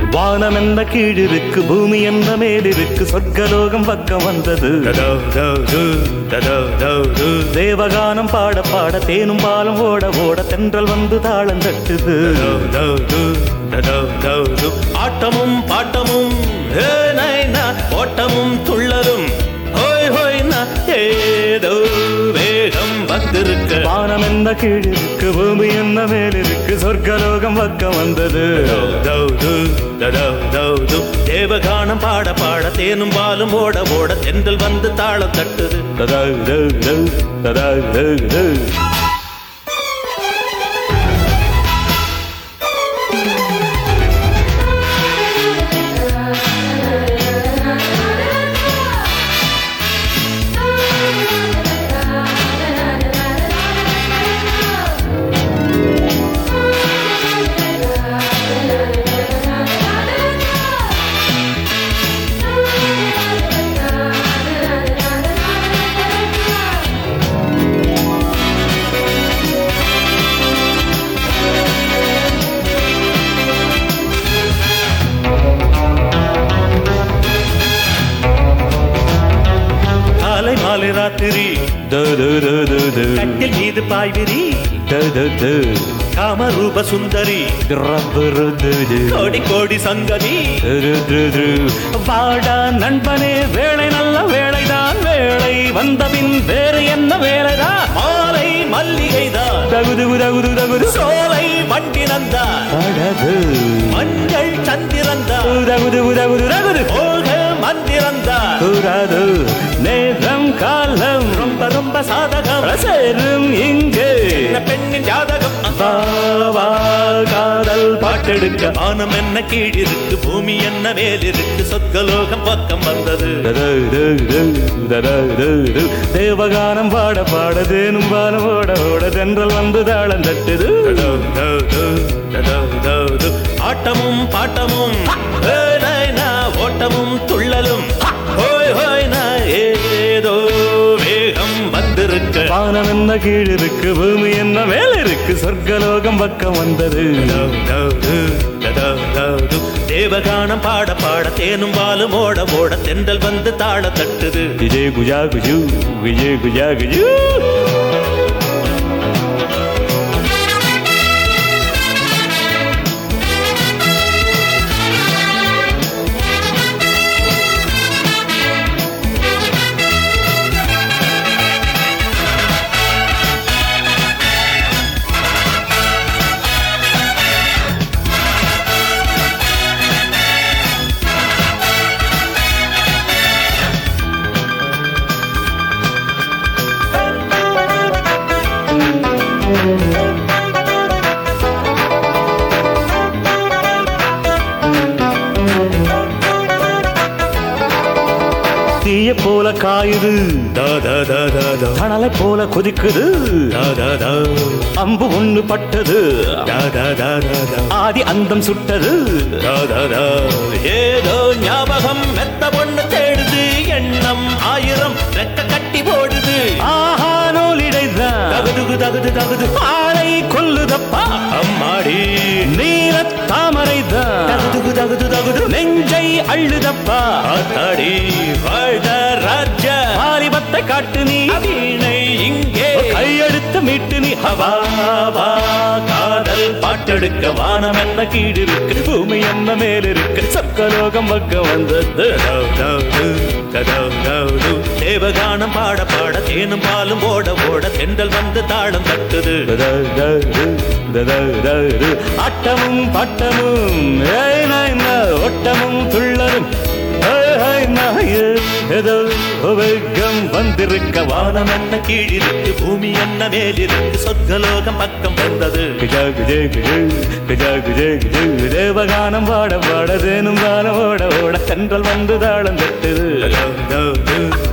வானம் என்ன கீழிருக்கு பூமி என்ன மேலிருக்கு சொர்க்கலோகம் பக்கம் வந்தது தேவகானம் பாட பாட தேனும் பாலும் ஓட ஓட தென்றல் வந்து தாளம் தட்டுது ஆட்டமும் பாட்டமும் ஹே நைனா, ஓட்டமும் துள்ளலும் ஹோய் ஹோய்னா ஏதோ வேகம் வந்திருக்க வானம் என்ன கீழிருக்கு பூமி என்ன மேலிருக்கு சொர்க்கலோகம் பக்கம் வந்தது தேவகானம் பாட பாட தேனும் பாலும் ஓட ஓட தென்றல் வந்து தாளம் தட்டுது ததா தௌ தௌ, ததா தௌ தௌ. காலை மாலை ராத்திரி தௌ தௌ தௌ தௌ தௌ. கட்டில் மீது பாய்விரி தௌ தௌ தௌ. காமரூப சுந்தரி ரப்பு ரு தௌ தௌ. கோடி கோடி சங்கதி ரு ரு ரு. வாடா நண்பனே வேலை நல்ல வேலைதான் வேலை வந்தபின் வேறு என்ன வேலைதான் மாலை மல்லிகைதான் தகுது தகுது தகுது சோலை வண்டினந்தான் அடது. மஞ்சள் சந்திரந்தான் தகுது தகுது தகுது மோக மந்திரந்தான் கூடாது நேரம் காலம் ரொம்ப ரொம்ப சாதகம் சேரும் இங்கு இந்த பெண்ணின் ஜாதகம் வா, வா, காதல் பாட்டெடுக்க வானம் என்ன கீழிருக்கு பூமி என்ன மேலிருக்கு சொர்க்கலோகம் பக்கம் வந்தது ததா, தௌ, தௌ, ததா, தௌ, தௌ. தேவகானம் பாட பாட தேனும் பாலம் ஓட ஓட தென்றல் வந்து தாளம் தட்டுது ததோ, தோ, தோ, ததோ, தோ, தோ. ஆட்டமும் பாட்டமும் ஹே, நைனா, ஓட்டமும் துள்ளலும் ஹோய் ஹோய் நா, ஏதோ வேகம் வந்திருக்க வானம் என்ன கீழ் இருக்கு பூமி என்ன மேல இருக்கு சொர்க்கலோகம் பக்கம் வந்தது தோ, தோ, தோ, ததோ, தோ, தோ. தேவகானம் பாட பாட தேனும் பாலும் ஓட ஓட தென்றல் வந்து தாள தட்டுது விஜய் குஜா குஜு விஜய் குஜா குஜு தீய போல காயுது தா, தா, தா, தா, தா. தணலை போல கொதிக்குது தா, தா, தா. அம்பு ஒண்ணு பட்டது தா, தா, தா, தா, தா. ஆதி அந்தம் சுட்டது தா, தா, தா. ஏதோ ஞாபகம் மெத்த பொண்ணு தேடுது எண்ணம் ஆயிரம் ரெக்க கட்டி போடுது ஆஹா நூலிடைதான் தகுதுகு தகுது தகுது ஆளை கொல்லுதப்பா அம்மாடி நீல தாமரைதான் தகுதுகு தகுது தகுது நெஞ்சை அள்ளுதப்பா ஆத்தாடி வாழ்த ராஜ வாலிபத்தை காட்டு நீ வீணை இங்கே கையெடுத்து மீட்டு நீ வா, வா, காதல் பாட்டெடுக்க வானம் என்ன கீடு இருக்கு பூமி என்ன மேல் இருக்கு சொர்க்கலோகம் பக்கம் வந்தது ததோ, தௌ, ததோ, தௌ, தௌ. தேவகானம் பாட பாட தேனும் பாலும் ஓட ஓட தென்றல் வந்து தாளம் தட்டுது ததா, தது, ததா, தது. ஆட்டமும் பாட்டமும் ஏய் நாய் நா, ஓட்டமும் துள்ளலும் ஏய் ஹாய் நாய், ஏதோ வேகம் வந்திருக்க வானம் என்ன கீழிருக்கு பூமி என்ன மேலிருக்கு சொர்க்கலோகம் பக்கம் வந்தது குஜா குஜே குஜு குஜா குஜே குஜு தேவகானம் பாட பாட தேனும் தானம் ஓட ஓட தென்றல் வந்து தாளம் தட்டுது ததோ, தௌ, தௌ.